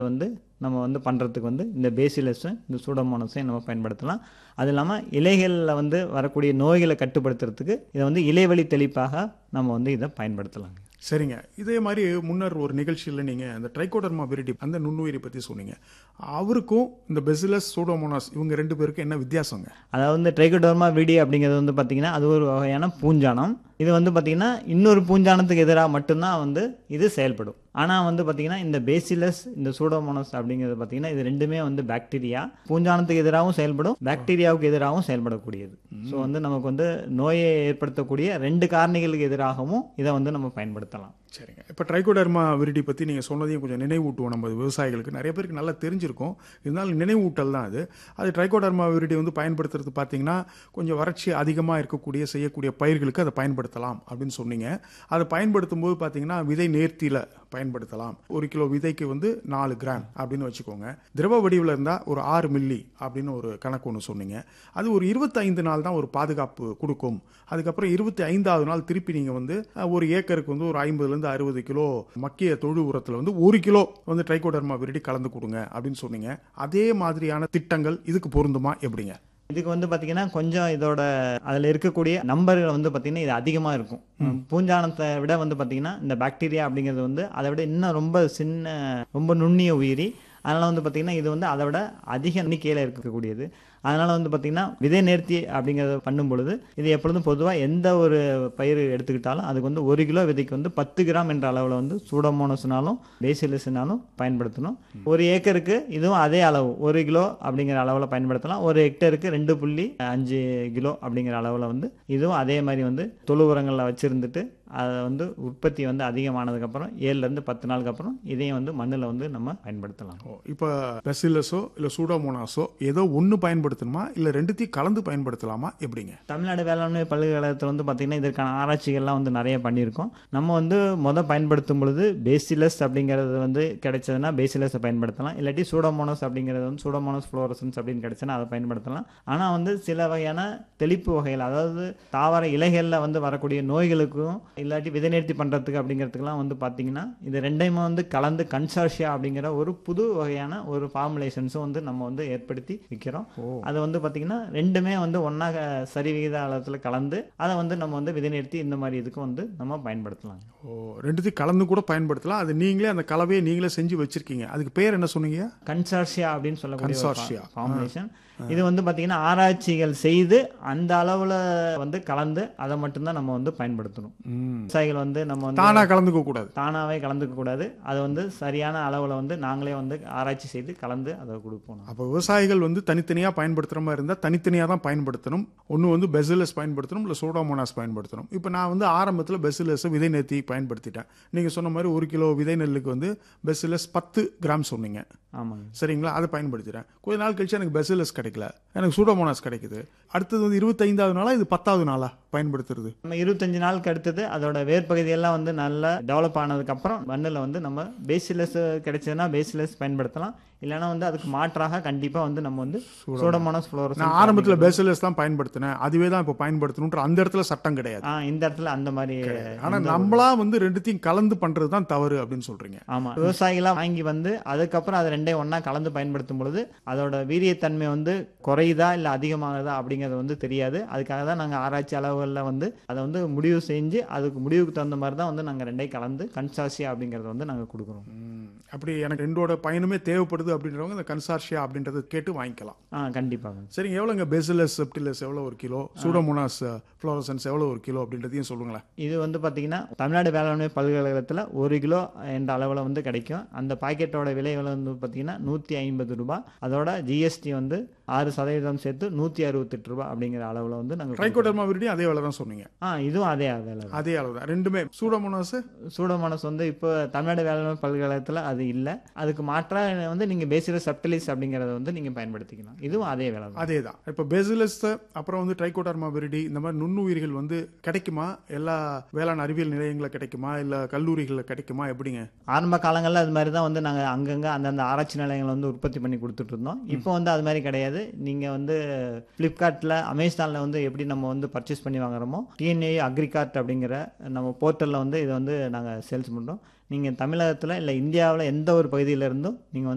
வந்து நம்ம வந்து பண்ணுறதுக்கு வந்து இந்த பேசிலஸும் இந்த சூடோமோனஸையும் நம்ம பயன்படுத்தலாம் அது இல்லாமல் இலைகளில் வந்து வரக்கூடிய நோய்களை கட்டுப்படுத்துறதுக்கு இதை வந்து இலைவழி தெளிப்பாக நம்ம வந்து இதை பயன்படுத்தலாங்க சரிங்க இதே மாதிரி முன்னர் ஒரு நிகழ்ச்சியில் நீங்கள் அந்த ட்ரைகோடர்மா விரிடி அந்த நுண்ணுயிரி பற்றி சொன்னீங்க அவருக்கும் இந்த பெசிலஸ் சூடோமோனாஸ் இவங்க ரெண்டு பேருக்கும் என்ன வித்தியாசங்க அதாவது வந்து ட்ரைகோடர்மா விடி அப்படிங்கிறது வந்து பார்த்திங்கன்னா அது ஒரு வகையான பூஞ்சானம் இது வந்து பார்த்திங்கன்னா இன்னொரு பூஞ்சானத்துக்கு எதிராக மட்டும்தான் வந்து இது செயல்படும் ஆனால் வந்து பார்த்திங்கன்னா இந்த பேசிலஸ் இந்த சூடோமோனஸ் அப்படிங்கிறது பார்த்திங்கன்னா இது ரெண்டுமே வந்து பாக்டீரியா பூஞ்சானத்துக்கு எதிராகவும் செயல்படும் பாக்டீரியாவுக்கு எதிராகவும் செயல்படக்கூடியது ஸோ வந்து நமக்கு வந்து நோயை ஏற்படுத்தக்கூடிய ரெண்டு காரணிகளுக்கு எதிராகவும் இதை வந்து நம்ம பயன்படுத்தலாம் சரிங்க இப்போ ட்ரைகோடர்மா விரிடி பற்றி நீங்கள் சொன்னதையும் கொஞ்சம் நினைவூட்டுவோம் நம்ம விவசாயிகளுக்கு நிறைய பேருக்கு நல்லா தெரிஞ்சிருக்கும் இருந்தாலும் நினைவூட்டல் தான் அது அது ட்ரைகோடர்மா விரிடி வந்து பயன்படுத்துறது பார்த்தீங்கன்னா கொஞ்சம் வறட்சி அதிகமாக இருக்கக்கூடிய செய்யக்கூடிய பயிர்களுக்கு அதை பயன்படுத்தலாம் அப்படின்னு சொன்னீங்க அதை பயன்படுத்தும் போது பார்த்தீங்கன்னா விதை நேர்த்தியில் பயன்படுத்தலாம் ஒரு கிலோ விதைக்கு வந்து நாலு கிராம் அப்படின்னு வச்சுக்கோங்க திரவ வடிவில் இருந்தால் ஒரு ஆறு மில்லி அப்படின்னு ஒரு கணக்கு ஒன்று சொன்னீங்க அது ஒரு இருபத்தைந்து நாள் தான் ஒரு பாதுகாப்பு கொடுக்கும் அதுக்கப்புறம் இருபத்தி ஐந்தாவது நாள் திருப்பி நீங்கள் வந்து அஹ், ஒரு ஏக்கருக்கு வந்து ஒரு ஐம்பதுலேருந்து அறுபது கிலோ மக்கிய தொழு உரத்தில் வந்து ஒரு கிலோ வந்து ட்ரைகோடர்மா விரிடி கலந்து கொடுங்க அப்படின்னு சொன்னீங்க அதே மாதிரியான திட்டங்கள் இதுக்கு பொருந்துமா எப்படிங்க இதுக்கு வந்து பார்த்தீங்கன்னா கொஞ்சம் இதோட அதில் இருக்கக்கூடிய நம்பர்கள் வந்து பார்த்தீங்கன்னா இது அதிகமாக இருக்கும் பூஞ்சானத்தை விட வந்து பார்த்தீங்கன்னா இந்த பாக்டீரியா அப்படிங்கிறது வந்து அதை விட இன்னும் ரொம்ப சின்ன ரொம்ப நுண்ணிய உயிரி அதனால் வந்து பார்த்தீங்கன்னா இது வந்து அதை விட அதிக எண்ணிக்கையில் இருக்கக்கூடியது அதனால் வந்து பார்த்தீங்கன்னா விதை நேர்த்தி அப்படிங்கிறத பண்ணும் பொழுது இது எப்பொழுதும் பொதுவாக எந்த ஒரு பயிர் எடுத்துக்கிட்டாலும் அதுக்கு வந்து ஒரு கிலோ விதைக்கு வந்து பத்து கிராம் என்ற அளவில் வந்து சூடோமோனஸ்னாலும் பேசிலஸ்னாலும் பயன்படுத்தணும் ஒரு ஏக்கருக்கு இதுவும் அதே அளவு ஒரு கிலோ அப்படிங்கிற அளவில் பயன்படுத்தலாம் ஒரு ஹெக்டருக்கு ரெண்டு புள்ளி அஞ்சு கிலோ அப்படிங்கிற அளவில் வந்து இதுவும் அதே மாதிரி வந்து தொழு உரங்களில் வச்சுருந்துட்டு அதை வந்து உற்பத்தி வந்து அதிகமானதுக்கப்புறம் ஏழுலேருந்து பத்து நாளுக்கு அப்புறம் இதையும் வந்து மண்ணில் வந்து நம்ம பயன்படுத்தலாம் ஓ இப்போ பெசிலஸோ இல்லை சூடோமோனாஸோ ஏதோ ஒன்று பயன்படுத்தணுமா இல்லை ரெண்டுத்தையும் கலந்து பயன்படுத்தலாமா எப்படிங்க தமிழ்நாடு வேளாண்மை பல்கலைக்கழகத்தில் வந்து பார்த்திங்கன்னா இதற்கான ஆராய்ச்சிகள்லாம் வந்து நிறைய பண்ணியிருக்கோம் நம்ம வந்து மொதல் பயன்படுத்தும் பொழுது பேசிலஸ் அப்படிங்கிறது வந்து கிடைச்சதுன்னா பேசிலஸை பயன்படுத்தலாம் இல்லாட்டி சூடோமோனஸ் அப்படிங்கிறது வந்து சூடோமோனஸ் ஃப்ளோரசன்ஸ் அப்படின்னு கிடைச்சுன்னா அதை பயன்படுத்தலாம் ஆனால் வந்து சில வகையான தெளிப்பு வகைகள் அதாவது தாவர இலைகளில் வந்து வரக்கூடிய நோய்களுக்கும் இல்லாட்டி விதை நேர்த்தி பண்ணுறதுக்கு அப்படிங்கிறதுக்கெல்லாம் வந்து பார்த்தீங்கன்னா இது ரெண்டையுமே வந்து கலந்து கன்சார்ஷியா அப்படிங்கிற ஒரு புது வகையான ஒரு ஃபார்முலேஷன்ஸும் வந்து நம்ம வந்து ஏற்படுத்தி விற்கிறோம் அது வந்து பார்த்தீங்கன்னா ரெண்டுமே வந்து ஒன்றாக சரி விகித அளத்தில் கலந்து அதை வந்து நம்ம வந்து விதை நிறுத்தி இந்த மாதிரி இதுக்கு வந்து நம்ம பயன்படுத்தலாம் ஓ ரெண்டுத்தையும் கலந்து கூட பயன்படுத்தலாம் அது நீங்களே அந்த கலவையை நீங்களே செஞ்சு வச்சிருக்கீங்க அதுக்கு பேர் என்ன சொன்னீங்க கன்சார்ஷியா அப்படின்னு சொல்லக்கூடிய Consortia. ஃபார்முலேஷன் இது வந்து பார்த்தீங்கன்னா ஆராய்ச்சிகள் செய்து அந்த அளவில் வந்து கலந்து அதை மட்டும்தான் நம்ம வந்து பயன்படுத்தணும் விவசாயிகள் வந்து நம்ம வந்து தானா கலந்துக்க கூடாது தானாகவே கலந்துக்க கூடாது அதை வந்து சரியான அளவில் வந்து நாங்களே வந்து ஆராய்ச்சி செய்து கலந்து அதை கொடுப்போம் அப்போ விவசாயிகள் வந்து தனித்தனியாக பயன்படுத்துகிற மாதிரி இருந்தால் தனித்தனியாக தான் பயன்படுத்தணும் ஒன்று வந்து பெசிலஸ் பயன்படுத்தணும் இல்லை சோடாமோனாஸ் பயன்படுத்தணும் இப்போ நான் வந்து ஆரம்பத்தில் பெசிலஸை விதை நேர்த்தி பயன்படுத்திட்டேன் நீங்கள் சொன்ன மாதிரி ஒரு கிலோ விதை நெல்லுக்கு வந்து பெசிலஸ் பத்து கிராம் சொன்னீங்க ஆமாங்க சரிங்களா அதை பயன்படுத்திட்டேன் கொஞ்ச நாள் கழிச்சு எனக்கு பெசிலஸ் கிடைக்கல எனக்கு சூடோமோனாஸ் கிடைக்குது அடுத்தது வந்து இருபத்தைந்தாவது நாளா இது பத்தாவது நாளா பயன்படுத்துறது நம்ம இருபத்தஞ்சு நாளுக்கு அடுத்தது அதோட வேர்பகுதியெல்லாம் வந்து நல்லா டெவலப் ஆனதுக்கப்புறம் மண்ணில் வந்து நம்ம பேசிலஸ் கிடைச்சதுன்னா பேசிலஸ் பயன்படுத்தலாம் இல்லைன்னா வந்து அதுக்கு மாற்றாக கண்டிப்பாக வந்து நம்ம வந்து சூடமோனஸ் ஃப்ளோரஸ் நான் ஆரம்பத்தில் பெசிலஸ் தான் பயன்படுத்தினேன் அதுவே தான் இப்போ பயன்படுத்தணுன்ற அந்த இடத்துல சட்டம் கிடையாது ஆ இந்த இடத்துல அந்த மாதிரி ஆனால் நம்மளா வந்து ரெண்டுத்தையும் கலந்து பண்ணுறது தான் தவறு அப்படின்னு சொல்கிறீங்க ஆமாம் விவசாயிகளாக வாங்கி வந்து அதுக்கப்புறம் அதை ரெண்டையும் ஒன்றா கலந்து பயன்படுத்தும் பொழுது அதோட வீரியத்தன்மை வந்து குறையுதா இல்லை அதிகமாகுதா அப்படிங்கிறது வந்து தெரியாது அதுக்காக தான் நாங்கள் ஆராய்ச்சி அளவுகளில் வந்து அதை வந்து முடிவு செஞ்சு அதுக்கு முடிவுக்கு தகுந்த மாதிரி தான் வந்து நாங்கள் ரெண்டையும் கலந்து கன்சாசியா அப்படிங்கிறத வந்து நாங்கள் கொடுக்குறோம் ம், அப்படி எனக்கு ரெண்டோட பயனுமே தேவைப்படுது அப்படின்றவங்க இந்த கன்சார்ஷியா அப்படின்றத கேட்டு வாங்கிக்கலாம் ஆ கண்டிப்பாக சரிங்க எவ்வளோங்க பெசிலஸ் செப்டிலஸ் எவ்வளோ ஒரு கிலோ சூடோமோனாஸ் ஃப்ளோரசன்ஸ் எவ்வளோ ஒரு கிலோ அப்படின்றதையும் சொல்லுங்களேன் இது வந்து பார்த்தீங்கன்னா தமிழ்நாடு வேளாண்மை பல்கலைக்கழகத்தில் ஒரு கிலோ என்ற அளவில் வந்து கிடைக்கும் அந்த பாக்கெட்டோட விலை வந்து பார்த்தீங்கன்னா நூற்றி ஐம்பது ரூபாய் அதோட ஜிஎஸ்டி வந்து ஆறு சதவீதம் சேர்த்து நூற்றி அறுபத்தெட்டு ரூபாய் அப்படிங்கிற அளவில் வந்து நாங்கள் ட்ரைகோடர்மா விரிடி அதே வேலை தான் சொன்னீங்க ஆ இதுவும் அதே விலை தான் அதே அளவு தான் ரெண்டுமே சூடோமோனாஸ் சூடோமோனஸ் வந்து இப்போ தமிழ்நாடு வேளாண்மை பல்கலைக்கழகத்தில் அது இல்லை அதுக்கு மாற்றாக வந்து நீங்கள் பேசிற சப்டிலிஸ் அப்படிங்கிறத வந்து நீங்கள் பயன்படுத்திக்கலாம் இதுவும் அதே வேலை தான் அதே தான் இப்போ பெசிலஸ் அப்புறம் வந்து ட்ரைகோடர்மா விரிடி இந்த மாதிரி நுண்ணுயிர்கள் வந்து கிடைக்குமா எல்லா வேளாண் அறிவியல் நிலையங்களில் கிடைக்குமா இல்லை கல்லூரிகளில் கிடைக்குமா எப்படிங்க ஆரம்ப காலங்களில் அது மாதிரி தான் வந்து நாங்கள் அங்கங்கே அந்தந்த ஆராய்ச்சி நிலையங்களை வந்து உற்பத்தி பண்ணி கொடுத்துட்டு இருந்தோம் இப்போ வந்து அது மாதிரி கிடையாது நீங்கள் வந்து ஃப்ளிப்கார்ட்டில் அமேசானில் வந்து எப்படி நம்ம வந்து பர்ச்சேஸ் பண்ணி வாங்குறோமோ டிஎன்ஏ அக்ரிகார்ட் அப்படிங்கிற நம்ம போர்ட்டலில் வந்து இதை வந்து நாங்கள் சேல்ஸ் பண்ணுறோம் நீங்கள் தமிழகத்தில் இல்லை இந்தியாவில் எந்த ஒரு பகுதியில இருந்தும் நீங்கள் வந்து